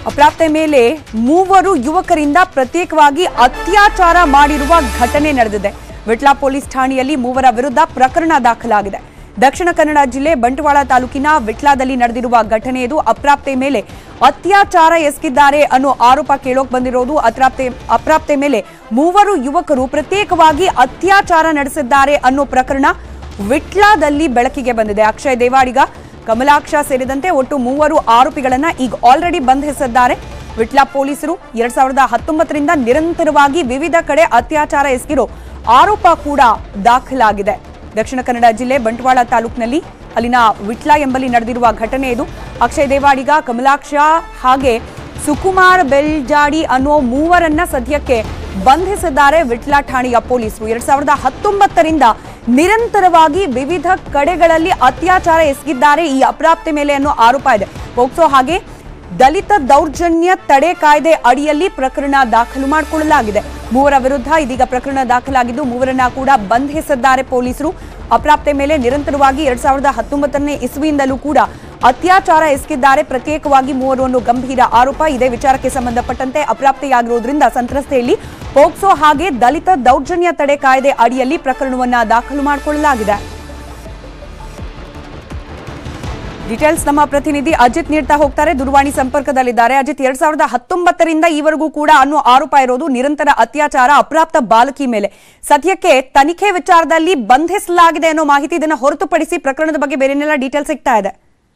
ಅಪ್ರಾಪ್ತೆ ಮೇಲೆ ಮೂವರು ಯುವಕರಿಂದ ಪ್ರತ್ಯೇಕವಾಗಿ ಅತ್ಯಾಚಾರ ಮಾಡಿರುವ ಘಟನೆ ನಡೆದಿದೆ ವಿಟ್ಲ ಪೊಲೀಸ್ ಠಾಣೆಯಲ್ಲಿ ಮೂವರ ವಿರುದ್ಧ ಪ್ರಕರಣ ದಾಖಲಾಗಿದೆ ದಕ್ಷಿಣ ಕನ್ನಡ ಜಿಲ್ಲೆ ಬಂಟ್ವಾಳ ತಾಲೂಕಿನ ವಿಟ್ಲಾದಲ್ಲಿ ನಡೆದಿರುವ ಘಟನೆ ಇದು ಅಪ್ರಾಪ್ತೆ ಮೇಲೆ ಅತ್ಯಾಚಾರ ಎಸಗಿದ್ದಾರೆ ಅನ್ನೋ ಆರೋಪ ಕೇಳೋಕ್ ಬಂದಿರೋದು ಅತ್ರಾಪ್ತೆ ಅಪ್ರಾಪ್ತೆ ಮೇಲೆ ಮೂವರು ಯುವಕರು ಪ್ರತ್ಯೇಕವಾಗಿ ಅತ್ಯಾಚಾರ ನಡೆಸಿದ್ದಾರೆ ಅನ್ನೋ ಪ್ರಕರಣ ವಿಟ್ಲಾದಲ್ಲಿ ಬೆಳಕಿಗೆ ಬಂದಿದೆ ಅಕ್ಷಯ್ ದೇವಾಡಿಗ ಕಮಲಾಕ್ಷ ಸೇರಿದಂತೆ ಒಟ್ಟು ಮೂವರು ಆರೋಪಿಗಳನ್ನ ಈಗ ಆಲ್ರೆಡಿ ಬಂಧಿಸಿದ್ದಾರೆ ವಿಟ್ಲ ಪೊಲೀಸರು ಎರಡ್ ಸಾವಿರದ ಹತ್ತೊಂಬತ್ತರಿಂದ ನಿರಂತರವಾಗಿ ವಿವಿಧ ಕಡೆ ಅತ್ಯಾಚಾರ ಎಸಗಿರೋ ಆರೋಪ ಕೂಡ ದಾಖಲಾಗಿದೆ ದಕ್ಷಿಣ ಕನ್ನಡ ಜಿಲ್ಲೆ ಬಂಟ್ವಾಳ ತಾಲೂಕಿನಲ್ಲಿ ಅಲ್ಲಿನ ವಿಟ್ಲ ಎಂಬಲ್ಲಿ ನಡೆದಿರುವ ಘಟನೆ ಇದು ಅಕ್ಷಯ್ ದೇವಾಡಿಗ ಕಮಲಾಕ್ಷ ಹಾಗೆ ಸುಕುಮಾರ್ ಬೆಲ್ಜಾಡಿ ಅನ್ನೋ ಮೂವರನ್ನ ಸದ್ಯಕ್ಕೆ ಬಂಧಿಸಿದ್ದಾರೆ ವಿಟ್ಲ ಠಾಣೆಯ ಪೊಲೀಸರು ಎರಡ್ ಸಾವಿರದ ಹತ್ತೊಂಬತ್ತರಿಂದ ನಿರಂತರವಾಗಿ ವಿವಿಧ ಕಡೆಗಳಲ್ಲಿ ಅತ್ಯಾಚಾರ ಎಸಗಿದ್ದಾರೆ ಈ ಅಪ್ರಾಪ್ತೆ ಮೇಲೆ ಅನ್ನೋ ಆರೋಪ ಇದೆ ಪೋಕ್ಸೋ ಹಾಗೆ ದಲಿತ ದೌರ್ಜನ್ಯ ತಡೆ ಕಾಯ್ದೆ ಅಡಿಯಲ್ಲಿ ಪ್ರಕರಣ ದಾಖಲು ಮಾಡಿಕೊಳ್ಳಲಾಗಿದೆ ಮೂವರ ವಿರುದ್ಧ ಇದೀಗ ಪ್ರಕರಣ ದಾಖಲಾಗಿದ್ದು ಮೂವರನ್ನ ಕೂಡ ಬಂಧಿಸಿದ್ದಾರೆ ಪೊಲೀಸರು ಅಪ್ರಾಪ್ತೆ ಮೇಲೆ ನಿರಂತರವಾಗಿ ಎರಡ್ ಸಾವಿರದ ಹತ್ತೊಂಬತ್ತನೇ ಇಸ್ವಿಯಿಂದಲೂ ಕೂಡ ಅತ್ಯಾಚಾರ ಎಸಗಿದ್ದಾರೆ ಪ್ರತ್ಯೇಕವಾಗಿ ಮೂವರು ಅನ್ನೋ ಗಂಭೀರ ಆರೋಪ ಇದೇ ವಿಚಾರಕ್ಕೆ ಸಂಬಂಧಪಟ್ಟಂತೆ ಅಪ್ರಾಪ್ತಿಯಾಗಿರುವುದರಿಂದ ಸಂತ್ರಸ್ತೆಯಲ್ಲಿ ಪೋಕ್ಸೋ ಹಾಗೆ ದಲಿತ ದೌರ್ಜನ್ಯ ತಡೆ ಕಾಯ್ದೆ ಅಡಿಯಲ್ಲಿ ಪ್ರಕರಣವನ್ನ ದಾಖಲು ಮಾಡಿಕೊಳ್ಳಲಾಗಿದೆ ಡೀಟೇಲ್ಸ್ ನಮ್ಮ ಪ್ರತಿನಿಧಿ ಅಜಿತ್ ನೀಡ್ತಾ ಹೋಗ್ತಾರೆ ದೂರವಾಣಿ ಸಂಪರ್ಕದಲ್ಲಿದ್ದಾರೆ ಅಜಿತ್ ಎರಡ್ ಸಾವಿರದ ಹತ್ತೊಂಬತ್ತರಿಂದ ಈವರೆಗೂ ಕೂಡ ಅನ್ನೋ ಆರೋಪ ಇರೋದು ನಿರಂತರ ಅತ್ಯಾಚಾರ ಅಪ್ರಾಪ್ತ ಬಾಲಕಿ ಮೇಲೆ ಸದ್ಯಕ್ಕೆ ತನಿಖೆ ವಿಚಾರದಲ್ಲಿ ಬಂಧಿಸಲಾಗಿದೆ ಅನ್ನೋ ಮಾಹಿತಿ ಇದನ್ನ ಹೊರತುಪಡಿಸಿ ಪ್ರಕರಣದ ಬಗ್ಗೆ ಬೇರೆನೆಲ್ಲ ಡೀಟೇಲ್ಸ್ ಸಿಗ್ತಾ ಇದೆ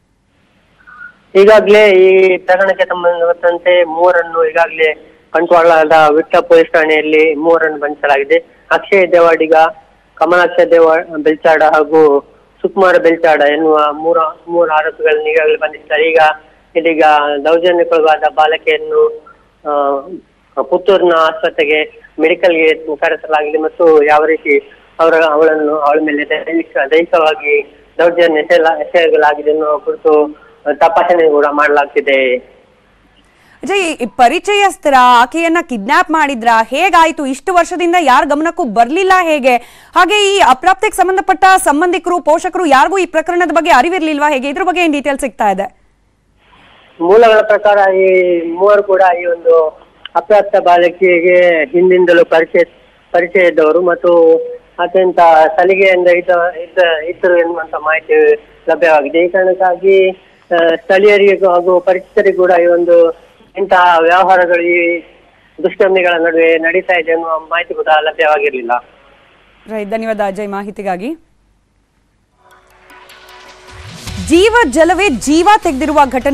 ಈಗಾಗಲೇ ಈ ಪ್ರಕರಣಕ್ಕೆ ಸಂಬಂಧಪಟ್ಟಂತೆ ಮೂವರನ್ನು ಈಗಾಗಲೇ ಬಂಟ್ವಾಳದ ವಿಟ್ಲ ಪೊಲೀಸ್ ಠಾಣೆಯಲ್ಲಿ ಮೂವರನ್ನು ಬಂಧಿಸಲಾಗಿದೆ ಅಕ್ಷಯ್ ದೇವಾಡಿಗ ಕಮಲಾಕ್ಷ ದೇವ ಬೆಲ್ಚಾಡ ಹಾಗೂ ಸುಕುಮಾರ ಬೆಲ್ಚಾಡ ಎನ್ನುವ ಮೂರ ಮೂರು ಆರೋಪಿಗಳನ್ನು ಈಗಾಗಲೇ ಬಂಧಿಸಿದ್ದಾರೆ ಈಗ ಇದೀಗ ದೌರ್ಜನ್ಯಕ್ಕೊಳಗಾದ ಬಾಲಕಿಯನ್ನು ಆ, ಪುತ್ತೂರಿನ ಆಸ್ಪತ್ರೆಗೆ ಮೆಡಿಕಲ್ಗೆ ಕರೆಸಲಾಗಿದೆ ಮತ್ತು ಯಾವ ರೀತಿ ಅವರ ಅವಳನ್ನು ಅವಳ ಮೇಲೆ ದೈಹಿಕ ದೈಹಿಕವಾಗಿ ದೌರ್ಜನ್ಯ ಎಸೆಯಲ ಎಸೆಯಲಾಗಿದೆ ಅನ್ನೋ ಕುರಿತು ತಪಾಸಣೆ ಕೂಡ ಮಾಡಲಾಗ್ತಿದೆ ಅಜಯ್ ಈ ಪರಿಚಯಸ್ಥರ ಆಕೆಯನ್ನ ಕಿಡ್ನಾಪ್ ಮಾಡಿದ್ರ ಹೇಗಾಯ್ತು ಇಷ್ಟು ವರ್ಷದಿಂದ ಯಾರ ಗಮನಕ್ಕೂ ಬರ್ಲಿಲ್ಲ ಹೇಗೆ ಹಾಗೆ ಈ ಅಪ್ರಾಪ್ತಿಗೆ ಸಂಬಂಧಪಟ್ಟ ಸಂಬಂಧಿಕರು ಪೋಷಕರು ಯಾರಿಗೂ ಈ ಪ್ರಕರಣದ ಬಗ್ಗೆ ಅರಿವಿರ್ಲಿಲ್ವಾ ಹೇಗೆ ಇದ್ರ ಬಗ್ಗೆ ಏನ್ ಡೀಟೇಲ್ ಸಿಗ್ತಾ ಇದೆ ಮೂಲಗಳ ಪ್ರಕಾರ ಈ ಮೂವರು ಕೂಡ ಈ ಒಂದು ಅಪ್ರಾಪ್ತ ಬಾಲಕಿಗೆ ಹಿಂದಿಂದಲೂ ಪರಿಚಯ ಪರಿಚಯ ಇದ್ದವರು ಮತ್ತು ಅತ್ಯಂತ ಸಲಿಗೆಯಿಂದ ಇದ್ದ ಇದ್ದ ಇದ್ದರು ಎನ್ನುವಂತ ಮಾಹಿತಿ ಲಭ್ಯವಾಗಿದೆ ಈ ಕಾರಣಕ್ಕಾಗಿ ಆ, ಸ್ಥಳೀಯರಿಗೆ ಹಾಗೂ ಪರಿಚಿತರಿಗೆ ಕೂಡ ಈ ಒಂದು ಇಂತಹ ವ್ಯವಹಾರಗಳು ಈ ದುಷ್ಕರ್ಮಿಗಳ ನಡುವೆ ನಡೀತಾ ಇದೆ ಎನ್ನುವ ಮಾಹಿತಿ ಕೂಡ ಲಭ್ಯವಾಗಿರಲಿಲ್ಲ ರೈಟ್ ಧನ್ಯವಾದ ಅಜಯ್ ಮಾಹಿತಿಗಾಗಿ ಜೀವ ಜಲವೇ ಜೀವ ತೆಗೆದಿರುವ ಘಟನೆ